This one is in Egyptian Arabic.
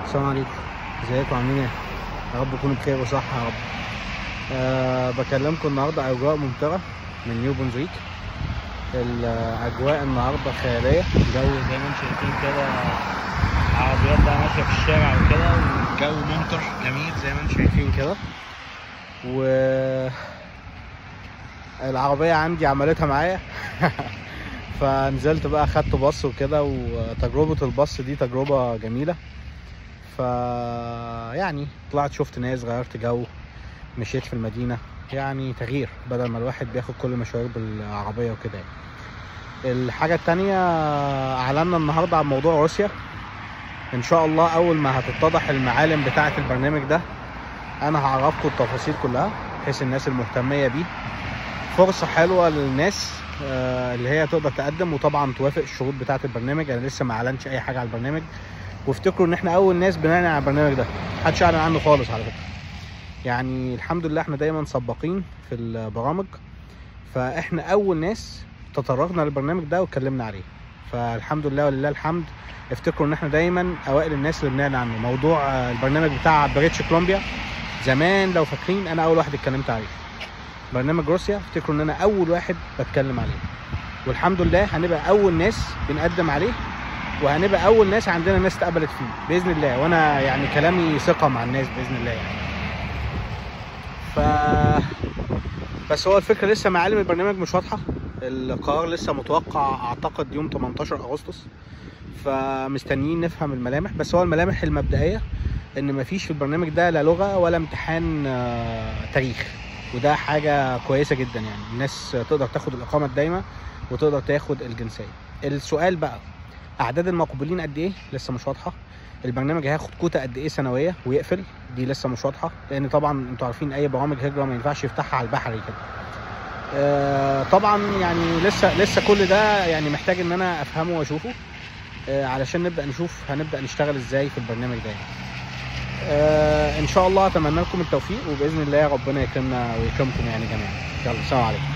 السلام عليكم ازيكم عاملين ايه يا رب تكونوا بخير وصحة يا رب أه بكلمكم النهارده اجواء ممطرة من نيو بونزويك الاجواء النهارده خيالية جو زي ما انتم شايفين كده عربيات بقى ماشية في الشارع وكده والجو ممطر جميل زي ما انتم شايفين كده و العربية عندي عملتها معايا فنزلت بقى خدت باص وكده وتجربة الباص دي تجربة جميلة ف يعني طلعت شفت ناس غيرت جو مشيت في المدينة يعني تغيير بدل ما الواحد بياخد كل مشاوير بالعربية وكده يعني. الحاجة التانية أعلنا النهاردة عن موضوع روسيا إن شاء الله أول ما هتتضح المعالم بتاعة البرنامج ده أنا هعرفكم التفاصيل كلها بحيث الناس المهتمية بيه فرصة حلوة للناس آه، اللي هي تقدر تقدم وطبعا توافق الشروط بتاعة البرنامج أنا لسه ما أعلنش أي حاجة على البرنامج وافتكروا ان احنا اول ناس بنعلن على البرنامج ده محدش اعلن عنه خالص على فكره يعني الحمد لله احنا دايما سباقين في البرامج فاحنا اول ناس تطرقنا للبرنامج ده واتكلمنا عليه فالحمد لله ولله الحمد افتكروا ان احنا دايما اوائل الناس اللي بنعلن عنه موضوع آه، البرنامج بتاع بريتش كولومبيا زمان لو فاكرين انا اول واحد اتكلمت عليه برنامج روسيا افتكروا ان انا اول واحد بتكلم عليه والحمد لله هنبقى اول ناس بنقدم عليه وهنبقى اول ناس عندنا ناس اتقبلت فيه باذن الله وانا يعني كلامي ثقه مع الناس باذن الله يعني ف بس هو الفكره لسه معالم البرنامج مش واضحه القرار لسه متوقع اعتقد يوم 18 اغسطس فمستنيين نفهم الملامح بس هو الملامح المبدئيه ان مفيش في البرنامج ده لا لغه ولا امتحان آه، تاريخ وده حاجه كويسه جدا يعني الناس تقدر تاخد الاقامه الدايمه وتقدر تاخد الجنسيه السؤال بقى اعداد المقبولين قد ايه لسه مش واضحه البرنامج هياخد كوتا قد ايه سنويه ويقفل دي لسه مش واضحه لان طبعا انتوا عارفين اي برامج هجره ما ينفعش يفتحها على البحري كده آه، طبعا يعني لسه لسه كل ده يعني محتاج ان انا افهمه واشوفه آه، علشان نبدا نشوف هنبدا نشتغل ازاي في البرنامج ده يعني. آه، ان شاء الله اتمنى لكم التوفيق وباذن الله ربنا يكرمنا ويكرمكم يعني جميعا يلا سلام عليكم